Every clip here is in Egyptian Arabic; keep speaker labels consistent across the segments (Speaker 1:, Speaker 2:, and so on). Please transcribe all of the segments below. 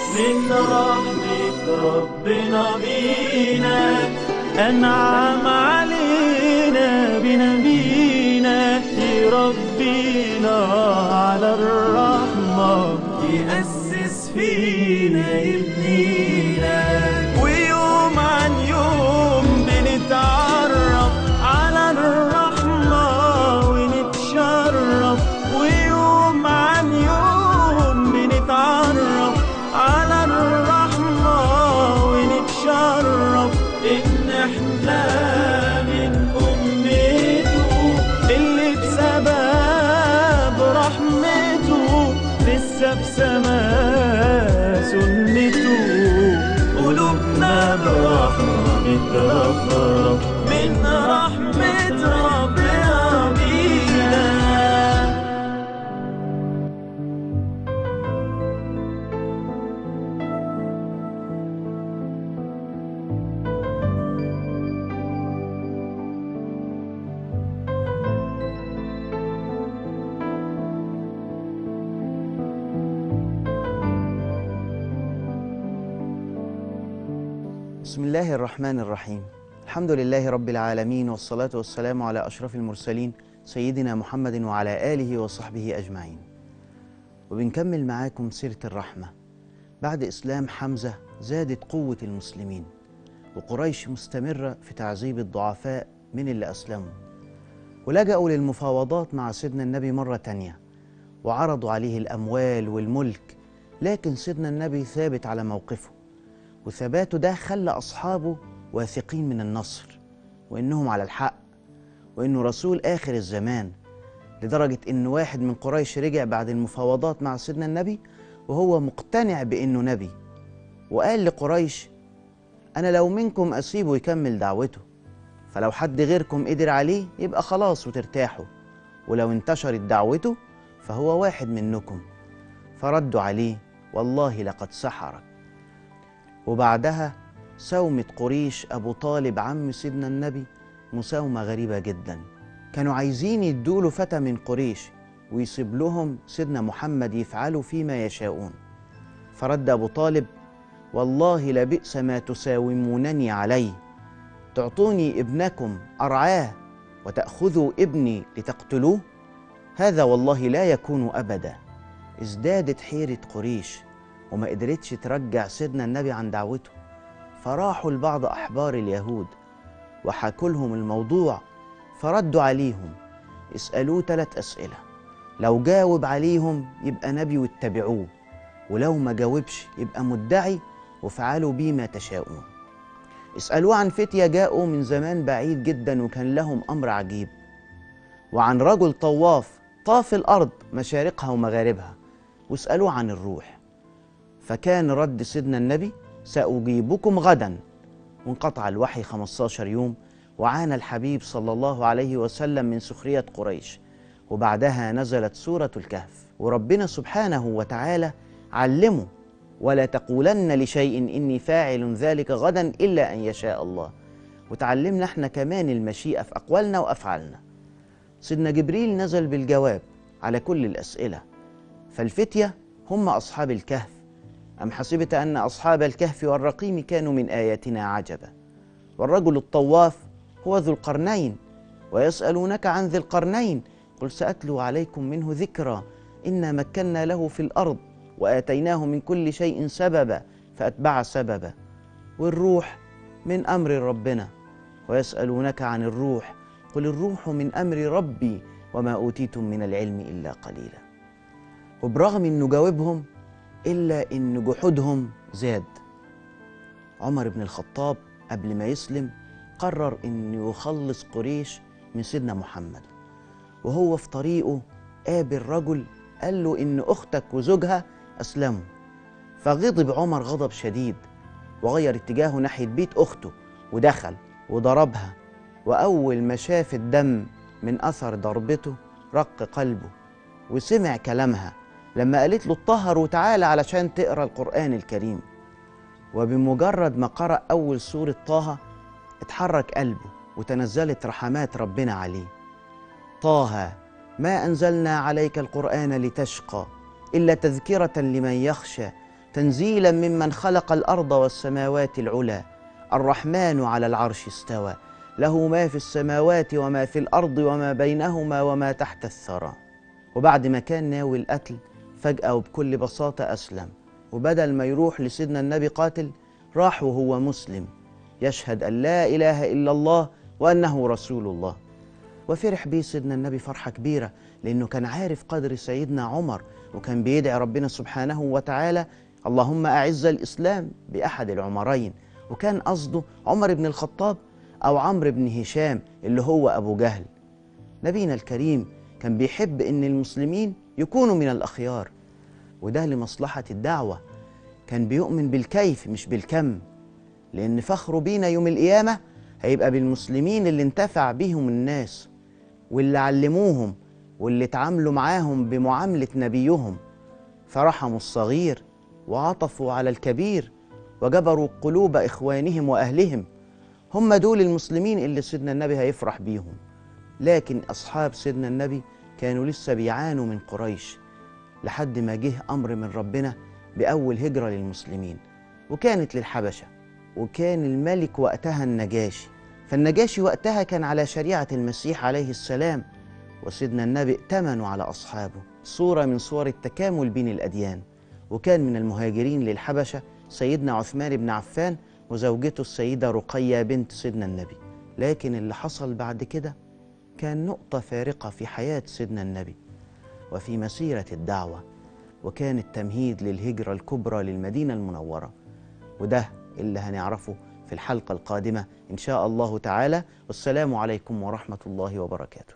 Speaker 1: من رحمة ربنا بينا أنعم علينا بنبينا يربينا على الرحمة يأسس فينا يبنينا ويوم عن يوم بنتعرف على الرحمة ونتشرف ويوم عن يوم بنتعرف على الرحمة ونتشرف إن إحنا من أمته اللي بسبب رحمته لسه بسما سنته قلوبنا برحمة مترفرف من رحمة ربنا بينا
Speaker 2: بسم الله الرحمن الرحيم الحمد لله رب العالمين والصلاة والسلام على أشرف المرسلين سيدنا محمد وعلى آله وصحبه أجمعين وبنكمل معاكم سيرة الرحمة بعد إسلام حمزة زادت قوة المسلمين وقريش مستمرة في تعذيب الضعفاء من اللي أسلموا ولجأوا للمفاوضات مع سيدنا النبي مرة تانية وعرضوا عليه الأموال والملك لكن سيدنا النبي ثابت على موقفه وثباته ده خلى أصحابه واثقين من النصر وإنهم على الحق وإنه رسول آخر الزمان لدرجة إن واحد من قريش رجع بعد المفاوضات مع سيدنا النبي وهو مقتنع بإنه نبي وقال لقريش أنا لو منكم أسيبه يكمل دعوته فلو حد غيركم قدر عليه يبقى خلاص وترتاحوا ولو انتشرت دعوته فهو واحد منكم فردوا عليه والله لقد سحرك وبعدها ساومت قريش أبو طالب عم سيدنا النبي مساومة غريبة جدا كانوا عايزين يدوله فتى من قريش ويسيب لهم سيدنا محمد يفعلوا فيما يشاءون فرد أبو طالب والله لبئس ما تساومونني عليه تعطوني ابنكم أرعاه وتأخذوا ابني لتقتلوه هذا والله لا يكون أبدا ازدادت حيرة قريش وما قدرتش ترجع سيدنا النبي عن دعوته فراحوا لبعض أحبار اليهود وحكوا لهم الموضوع فردوا عليهم اسألوه ثلاث أسئلة لو جاوب عليهم يبقى نبي واتبعوه ولو ما جاوبش يبقى مدعي وفعلوا بيه ما تشاءون اسألوه عن فتية جاءوا من زمان بعيد جدا وكان لهم أمر عجيب وعن رجل طواف طاف الأرض مشارقها ومغاربها واسألوه عن الروح فكان رد سيدنا النبي سأجيبكم غدا وانقطع الوحي 15 يوم وعانى الحبيب صلى الله عليه وسلم من سخرية قريش وبعدها نزلت سورة الكهف وربنا سبحانه وتعالى علمه ولا تقولن لشيء إني فاعل ذلك غدا إلا أن يشاء الله وتعلمنا احنا كمان المشيئة في أقوالنا وأفعالنا سيدنا جبريل نزل بالجواب على كل الأسئلة فالفتية هم أصحاب الكهف أم حسبت أن أصحاب الكهف والرقيم كانوا من آياتنا عجبا والرجل الطواف هو ذو القرنين ويسألونك عن ذي القرنين قل سأتلو عليكم منه ذكرى إنا مكنا له في الأرض وآتيناه من كل شيء سببا فأتبع سببا والروح من أمر ربنا ويسألونك عن الروح قل الروح من أمر ربي وما أوتيتم من العلم إلا قليلا وبرغم أنه جاوبهم إلا أن جحودهم زاد عمر بن الخطاب قبل ما يسلم قرر أنه يخلص قريش من سيدنا محمد وهو في طريقه قابل رجل قال له إن أختك وزوجها أسلموا فغضب عمر غضب شديد وغير اتجاهه ناحية بيت أخته ودخل وضربها وأول ما شاف الدم من أثر ضربته رق قلبه وسمع كلامها لما قالت له اتطهر وتعالى علشان تقرا القرآن الكريم وبمجرد ما قرأ أول سورة طه اتحرك قلبه وتنزلت رحمات ربنا عليه طه ما أنزلنا عليك القرآن لتشقى إلا تذكرة لمن يخشى تنزيلا ممن خلق الارض والسماوات العلى الرحمن على العرش استوى له ما في السماوات وما في الارض وما بينهما وما تحت الثرى وبعد ما كان ناوي القتل فجاه وبكل بساطه اسلم وبدل ما يروح لسيدنا النبي قاتل راح وهو مسلم يشهد ان لا اله الا الله وانه رسول الله وفرح بيه سيدنا النبي فرحه كبيره لانه كان عارف قدر سيدنا عمر وكان بيدعي ربنا سبحانه وتعالى اللهم اعز الاسلام باحد العمرين وكان قصده عمر بن الخطاب او عمرو بن هشام اللي هو ابو جهل نبينا الكريم كان بيحب ان المسلمين يكونوا من الاخيار وده لمصلحه الدعوه كان بيؤمن بالكيف مش بالكم لان فخره بينا يوم القيامه هيبقى بالمسلمين اللي انتفع بيهم الناس واللي علموهم واللي اتعاملوا معاهم بمعامله نبيهم فرحموا الصغير وعطفوا على الكبير وجبروا قلوب اخوانهم واهلهم هم دول المسلمين اللي سيدنا النبي هيفرح بيهم لكن اصحاب سيدنا النبي كانوا لسه بيعانوا من قريش لحد ما جه امر من ربنا باول هجره للمسلمين وكانت للحبشه وكان الملك وقتها النجاشي فالنجاشي وقتها كان على شريعه المسيح عليه السلام وسيدنا النبي ائتمنوا على اصحابه صوره من صور التكامل بين الاديان وكان من المهاجرين للحبشه سيدنا عثمان بن عفان وزوجته السيده رقيه بنت سيدنا النبي لكن اللي حصل بعد كده كان نقطه فارقه في حياه سيدنا النبي وفي مسيره الدعوه وكان التمهيد للهجره الكبرى للمدينه المنوره وده اللي هنعرفه في الحلقه القادمه ان شاء الله تعالى والسلام عليكم ورحمه الله وبركاته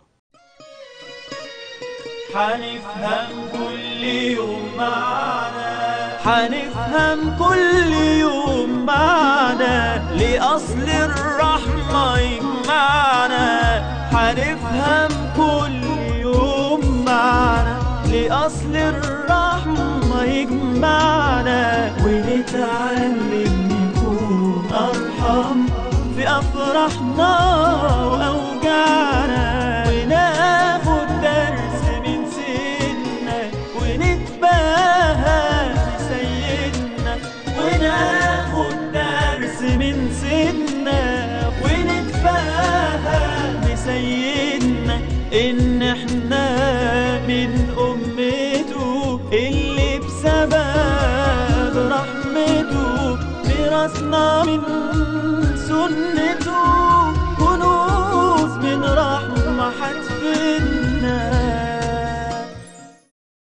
Speaker 1: حنفهم كل يوم معنا حنفهم كل يوم معنا لأصل الرحمة يجمعنا حنفهم كل يوم معنا لأصل الرحمة يجمعنا ونتعلم نكون أرحم في أفراحنا وأوجاعنا وناخد درس من سيدنا ونتباهى بسيدنا وناخد درس من سيدنا ونتباهى بسيدنا إن إحنا من أمته اللي بسبب رحمته درسنا من سنته